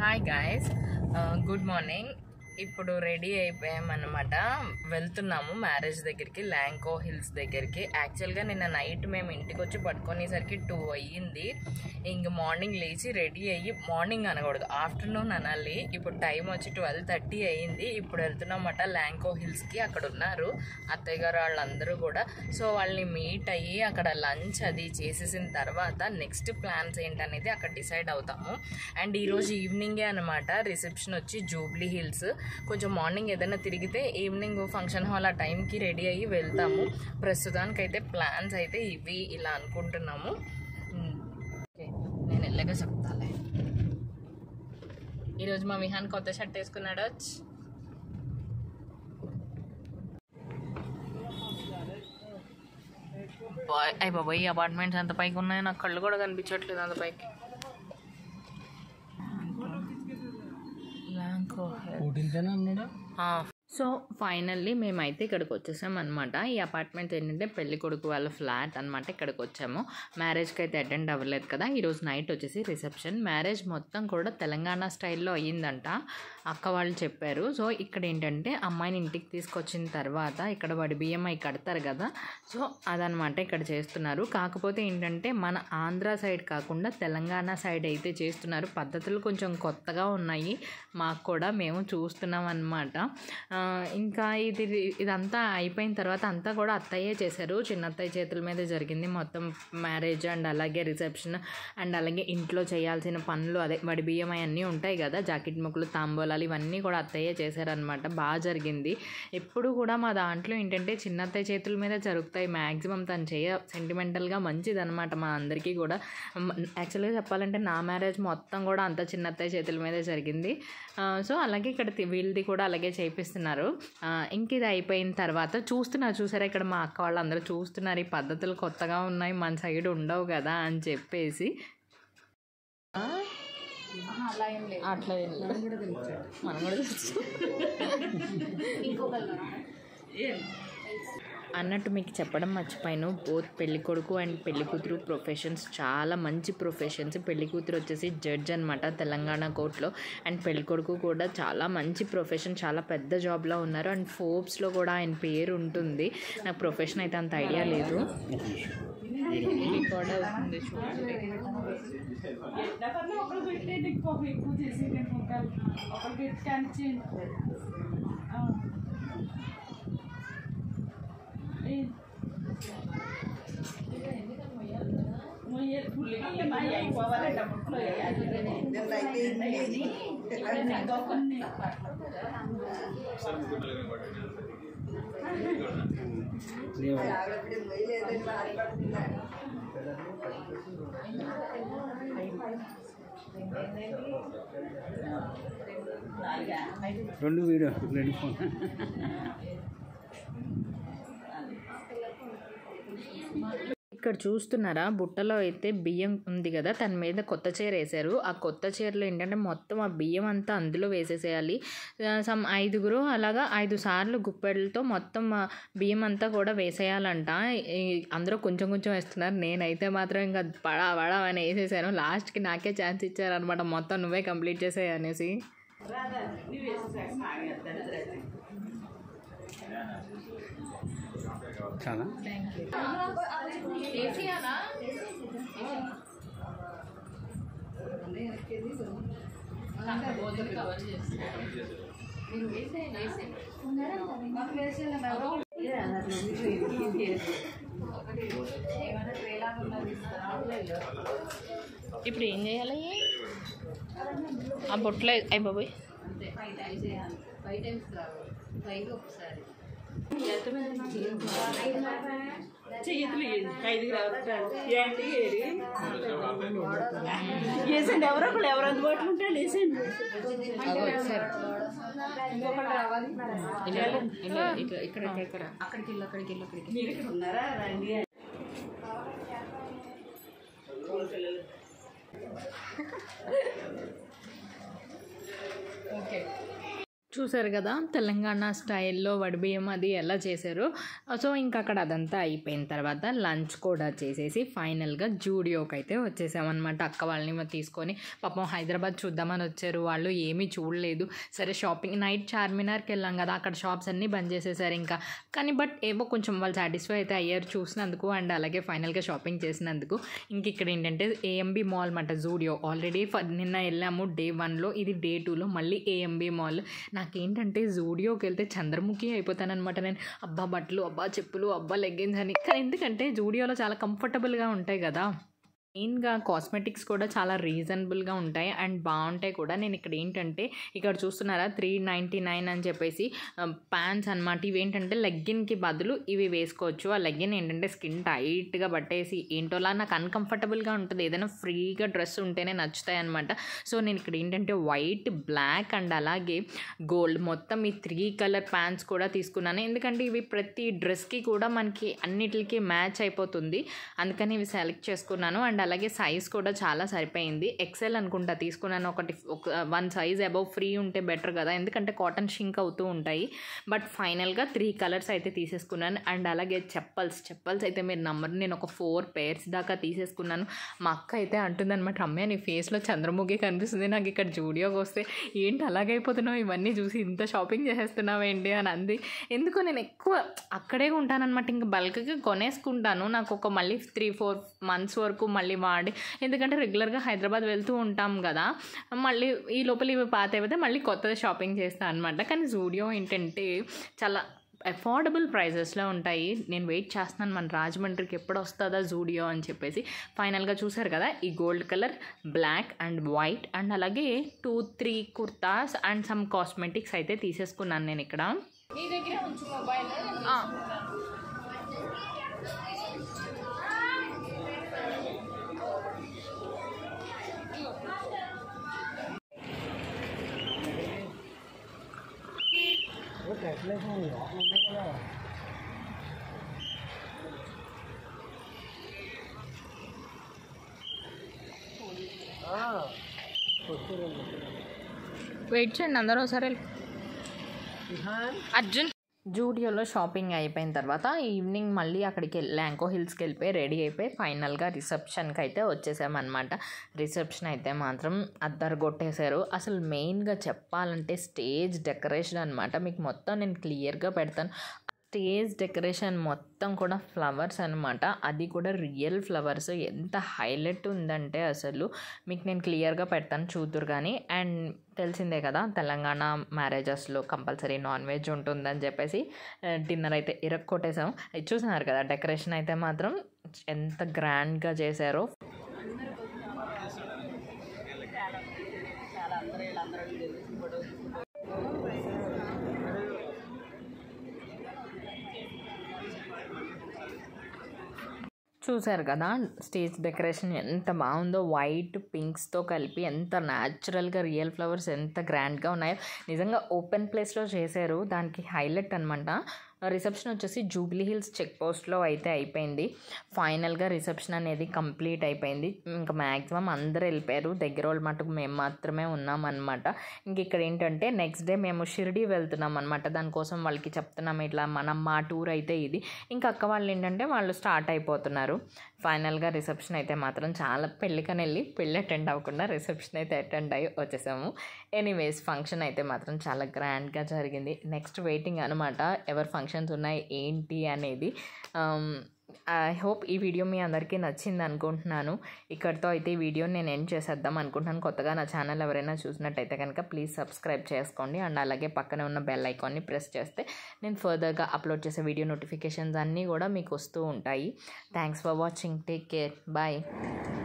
Hi guys good morning ఇప్పుడు ready అయిపోయామన్నమాట వెళ్తున్నాము మ్యారేజ్ దగ్గరికి ల్యాంకో హిల్స్ దగ్గరికి యాక్చువల్గా నిన్న నైట్ మేము ఇంటికి వచ్చి పడుకునేసరికి టూ అయ్యింది ఇంక మార్నింగ్ లేచి రెడీ అయ్యి మార్నింగ్ అనకూడదు ఆఫ్టర్నూన్ అనాలి ఇప్పుడు టైం వచ్చి ట్వెల్వ్ థర్టీ అయ్యింది ఇప్పుడు వెళ్తున్నామట ల్యాంకో హిల్స్కి అక్కడ ఉన్నారు అత్తయ్య గారు వాళ్ళందరూ కూడా సో వాళ్ళని మీట్ అయ్యి అక్కడ లంచ్ అది చేసేసిన తర్వాత నెక్స్ట్ ప్లాన్స్ ఏంటనేది అక్కడ డిసైడ్ అవుతాము అండ్ ఈరోజు ఈవినింగే అనమాట రిసెప్షన్ వచ్చి జూబ్లీ హిల్స్ కొంచెం మార్నింగ్ ఏదైనా తిరిగితే ఈవినింగ్ ఫంక్షన్ హాల్ ఆ టైంకి రెడీ అయ్యి వెళ్తాము ప్రస్తుతానికైతే ప్లాన్స్ అయితే ఇవి ఇలా అనుకుంటున్నాము ఉమ్, ఓకే నేను వెళ్ళగా చెప్తాలే ఈరోజు మా విహాన్ కొత్త షర్ట్ వేసుకున్నాడు అయ్యి బాబాయ్ ఈ అపార్ట్మెంట్స్ ఎంత పైకి ఉన్నాయో నాకు కళ్ళు కూడా కనిపించట్లేదు అంత పైకి బ్యాంకో ఫోర్టీన్తేనా అన్నాడు సో ఫైనల్లీ మేమైతే ఇక్కడికి వచ్చేసాం అనమాట ఈ అపార్ట్మెంట్ ఏంటంటే పెళ్లి కొడుకు వాళ్ళ ఫ్లాట్ అనమాట ఇక్కడికి వచ్చాము మ్యారేజ్కి అయితే అటెండ్ అవ్వలేదు కదా ఈరోజు నైట్ వచ్చేసి రిసెప్షన్ మ్యారేజ్ మొత్తం కూడా తెలంగాణ స్టైల్లో అయ్యిందంట అక్క వాళ్ళు చెప్పారు సో ఇక్కడ ఏంటంటే అమ్మాయిని ఇంటికి తీసుకొచ్చిన తర్వాత ఇక్కడ వాడి బియ్యం అవి కడతారు కదా సో అదనమాట ఇక్కడ చేస్తున్నారు కాకపోతే ఏంటంటే మన ఆంధ్ర సైడ్ కాకుండా తెలంగాణ సైడ్ అయితే చేస్తున్నారు పద్ధతులు కొంచెం కొత్తగా ఉన్నాయి మాకు కూడా మేము చూస్తున్నాం అనమాట ఇంకా ఇది ఇదంతా అయిపోయిన తర్వాత అంతా కూడా అత్తయ్యే చేశారు చిన్న అత్తయ్య చేతుల మీద జరిగింది మొత్తం మ్యారేజ్ అండ్ అలాగే రిసెప్షన్ అండ్ అలాగే ఇంట్లో చేయాల్సిన పనులు అదే వడి బియ్యం అవన్నీ ఉంటాయి కదా జాకెట్ ముక్కలు తాంబూలాలు ఇవన్నీ కూడా అత్తయ్యే చేశారనమాట బాగా జరిగింది ఎప్పుడు కూడా మా దాంట్లో ఏంటంటే చిన్న అత్తయ్య చేతుల మీద జరుగుతాయి మ్యాక్సిమం తను చేయ సెంటిమెంటల్గా మంచిది అనమాట మా అందరికీ కూడా యాక్చువల్గా చెప్పాలంటే నా మ్యారేజ్ మొత్తం కూడా అంత చిన్న అత్తయ్య చేతుల మీదే జరిగింది ఆ, సో అలాగే ఇక్కడ తి- వీళ్ళది కూడా అలాగే చేపిస్తున్నారు ఆ, ఇంక ఇది అయిపోయిన తర్వాత చూస్తున్నారు చూసారా ఇక్కడ మా అక్క వాళ్ళందరూ చూస్తున్నారు ఈ పద్ధతులు కొత్తగా ఉన్నాయి మన సైడ్ ఉండవు కదా అని చెప్పేసి ఆ? అట్లా ఏం లేదు. మనం కూడా తెలుసు అన్నట్టు మీకు చెప్పడం మర్చిపోయాను బోత్ పెళ్లి కొడుకు అండ్ పెళ్లి కూతురు ప్రొఫెషన్స్ చాలా మంచి ప్రొఫెషన్స్ పెళ్లి కూతురు వచ్చేసి జడ్జ్ అనమాట తెలంగాణ కోర్టులో అండ్ పెళ్లి కొడుకు కూడా చాలా మంచి ప్రొఫెషన్ చాలా పెద్ద జాబ్లో ఉన్నారు అండ్ ఫోర్బ్స్లో కూడా ఆయన పేరు ఉంటుంది నాకు ప్రొఫెషన్ అయితే అంత ఐడియా లేదు రికార్డ్ అవుతుంది చూడండి రెండు వీడియో రెండు ఫోన్ ఇక్కడ చూస్తున్నారా బుట్టలో అయితే బియ్యం ఉంది కదా తన మీద కొత్త చీర వేశారు ఆ కొత్త చీరలో ఏంటంటే మొత్తం ఆ బియ్యం అంతా అందులో వేసేసేయాలి సమ్ ఐదుగురు అలాగా ఐదు సార్లు గుప్పెళ్ళతో మొత్తం ఆ బియ్యం అంతా కూడా వేసేయాలంట ఈ అందరూ కొంచెం కొంచెం వేస్తున్నారు నేనైతే మాత్రం ఇంకా పడా పడా అని వేసేసాను లాస్ట్కి నాకే ఛాన్స్ ఇచ్చారనమాట మొత్తం నువ్వే కంప్లీట్ చేసేయి అనేసి చాలా ఇప్పుడు ఏం చేయాలి ఆ బొట్లో అయిపోయి వేసండి ఎవరో ఒకళ్ళు ఎవరు అందుబాటులో ఉంటే వేసండి ఇలా ఇలా ఇక్కడ ఇక్కడ ఇక్కడ అక్కడికి వెళ్ళి అక్కడికి వెళ్ళి అక్కడికి మీరు ఇక్కడ ఉన్నారా రండి చూసారు కదా తెలంగాణ స్టైల్లో వడిబియ్యం అది ఎలా చేశారు సో ఇంకా అక్కడ అదంతా అయిపోయిన తర్వాత లంచ్ కూడా చేసేసి ఫైనల్గా జూడియోకి అయితే వచ్చేసామన్నమాట అక్క వాళ్ళని తీసుకొని పాపం హైదరాబాద్ చూద్దామని వచ్చారు వాళ్ళు ఏమీ చూడలేదు సరే షాపింగ్ నైట్ చార్మినార్కి వెళ్ళాం కదా అక్కడ షాప్స్ అన్నీ బంద్ చేసేసారు ఇంకా కానీ బట్ ఏమో కొంచెం వాళ్ళు సాటిస్ఫై అయితే అయ్యారు చూసినందుకు అండ్ అలాగే ఫైనల్గా షాపింగ్ చేసినందుకు ఇంక ఇక్కడ ఏంటంటే ఏఎంబి మాల్ అనమాట జూడియో ఆల్రెడీ నిన్న వెళ్ళాము డే వన్లో ఇది డే టూలో మళ్ళీ ఏఎంబి మాల్ నాకేంటంటే జూడియోకి వెళ్తే చంద్రముఖి అయిపోతానమాట నేను అబ్బా బట్టలు అబ్బా చెప్పులు అబ్బా లెగ్గిన్స్ అని కానీ ఎందుకంటే జూడియోలో చాలా కంఫర్టబుల్గా ఉంటాయి కదా మెయిన్గా కాస్మెటిక్స్ కూడా చాలా రీజనబుల్గా ఉంటాయి అండ్ బాగుంటాయి కూడా నేను ఇక్కడ ఏంటంటే ఇక్కడ చూస్తున్నారా త్రీ నైంటీ నైన్ అని చెప్పేసి ప్యాంట్స్ అనమాట ఇవి ఏంటంటే లెగ్గిన్కి బదులు ఇవి వేసుకోవచ్చు ఆ లెగ్గిన్ ఏంటంటే స్కిన్ టైట్గా పట్టేసి ఏంటోలా నాకు అన్కంఫర్టబుల్గా ఉంటుంది ఏదైనా ఫ్రీగా డ్రెస్ ఉంటేనే నచ్చుతాయి అనమాట సో నేను ఇక్కడ ఏంటంటే వైట్ బ్లాక్ అండ్ అలాగే గోల్డ్ మొత్తం ఈ త్రీ కలర్ ప్యాంట్స్ కూడా తీసుకున్నాను ఎందుకంటే ఇవి ప్రతి డ్రెస్కి కూడా మనకి అన్నిటికి మ్యాచ్ అయిపోతుంది అందుకని ఇవి సెలెక్ట్ చేసుకున్నాను అండ్ అలాగే సైజ్ కూడా చాలా సరిపోయింది ఎక్సెల్ అనుకుంటా తీసుకున్నాను ఒకటి ఒక వన్ సైజ్ అబౌవ్ ఫ్రీ ఉంటే బెటర్ కదా ఎందుకంటే కాటన్ షింక్ అవుతూ ఉంటాయి బట్ ఫైనల్గా త్రీ కలర్స్ అయితే తీసేసుకున్నాను అండ్ అలాగే చెప్పల్స్ చెప్పల్స్ అయితే మీరు నమ్మరు నేను ఒక ఫోర్ పేర్స్ దాకా తీసేసుకున్నాను మా అక్క అయితే అంటుందన్నమాట అమ్మాయి నీ ఫేస్లో చంద్రముఖి కనిపిస్తుంది నాకు ఇక్కడ జూడియోకి వస్తే ఏంటి అలాగైపోతున్నావు ఇవన్నీ చూసి ఇంత షాపింగ్ చేసేస్తున్నావు ఏంటి అని అంది ఎందుకో నేను ఎక్కువ అక్కడే ఉంటానన్నమాట ఇంకా బల్క్గా కొనేసుకుంటాను నాకు ఒక మళ్ళీ త్రీ ఫోర్ మంత్స్ వరకు మళ్ళీ వాడి ఎందుకంటే రెగ్యులర్గా హైదరాబాద్ వెళ్తూ ఉంటాం కదా మళ్ళీ ఈ లోపల ఇవి పాత అయిపోతే మళ్ళీ కొత్తది షాపింగ్ చేస్తాను అనమాట కానీ జూడియో ఏంటంటే చాలా అఫోర్డబుల్ ప్రైజెస్లో ఉంటాయి నేను వెయిట్ చేస్తున్నాను మన రాజమండ్రికి ఎప్పుడు వస్తుందా జూడియో అని చెప్పేసి ఫైనల్గా చూసారు కదా ఈ gold colour black and white and అలాగే two three kurtas and some cosmetics అయితే తీసేసుకున్నాను నేను ఇక్కడ ఆ. వెయిట్ చేయండి అందరూ ఒకసారి అర్జున్ జూడియోలో షాపింగ్ అయిపోయిన తర్వాత ఈవినింగ్ మళ్ళీ అక్కడికి వెళ్ళి ల్యాంకో హిల్స్కి వెళ్ళిపోయి రెడీ అయిపోయి ఫైనల్గా రిసెప్షన్కి అయితే వచ్చేసామన్నమాట రిసెప్షన్ అయితే మాత్రం అద్దరు కొట్టేశారు అసలు మెయిన్గా చెప్పాలంటే స్టేజ్ డెకరేషన్ అనమాట మీకు మొత్తం నేను క్లియర్గా పెడతాను స్టేజ్ డెకరేషన్ మొత్తం కూడా ఫ్లవర్స్ అనమాట అది కూడా రియల్ ఫ్లవర్స్ ఎంత హైలైట్ ఉందంటే అసలు మీకు నేను క్లియర్గా పెడతాను చూద్దురు కానీ అండ్ తెలిసిందే కదా తెలంగాణ మ్యారేజెస్లో కంపల్సరీ నాన్ వెజ్ ఉంటుందని చెప్పేసి డిన్నర్ అయితే ఇరక్కొట్టేసాం ఇది చూసినారు కదా డెకరేషన్ అయితే మాత్రం ఎంత గ్రాండ్గా చేశారో చూసారు కదా స్టేజ్ డెకరేషన్ ఎంత బాగుందో వైట్ పింక్స్తో కలిపి ఎంత న్యాచురల్గా రియల్ ఫ్లవర్స్ ఎంత గ్రాండ్గా ఉన్నాయో నిజంగా ఓపెన్ ప్లేస్లో చేశారు దానికి హైలైట్ అనమాట రిసెప్షన్ వచ్చేసి జూబ్లీ హిల్స్ చెక్ పోస్ట్లో అయితే అయిపోయింది ఫైనల్గా రిసెప్షన్ అనేది కంప్లీట్ అయిపోయింది ఇంకా మ్యాక్సిమం అందరూ వెళ్ళిపోయారు దగ్గర వాళ్ళ మటుకు మేము మాత్రమే ఉన్నాం అనమాట ఇంక ఇక్కడ ఏంటంటే నెక్స్ట్ డే మేము షిరిడి వెళ్తున్నాం అనమాట దానికోసం వాళ్ళకి చెప్తున్నాం ఇట్లా మనం మా టూర్ అయితే ఇది ఇంకా అక్క వాళ్ళు ఏంటంటే వాళ్ళు స్టార్ట్ అయిపోతున్నారు ఫైనల్గా రిసెప్షన్ అయితే మాత్రం చాలా పెళ్ళికని వెళ్ళి పెళ్ళి అటెండ్ అవ్వకుండా రిసెప్షన్ అయితే అటెండ్ అయ్యి వచ్చేసాము ఎనీవేస్ ఫంక్షన్ అయితే మాత్రం చాలా గ్రాండ్గా జరిగింది నెక్స్ట్ వెయిటింగ్ అనమాట ఎవరు ఫంక్షన్స్ ఉన్నాయి ఏంటి అనేది ఐ హోప్ ఈ వీడియో మీ అందరికీ నచ్చింది అనుకుంటున్నాను ఇక్కడితో అయితే ఈ వీడియోని నేను ఎండ్ చేసేద్దాం అనుకుంటున్నాను కొత్తగా నా ఛానల్ ఎవరైనా చూసినట్టయితే కనుక ప్లీజ్ సబ్స్క్రైబ్ చేసుకోండి అండ్ అలాగే పక్కనే ఉన్న బెల్ ఐకాన్ని ప్రెస్ చేస్తే నేను ఫర్దర్గా అప్లోడ్ చేసే వీడియో నోటిఫికేషన్స్ అన్నీ కూడా మీకు వస్తూ ఉంటాయి thanks for watching take care bye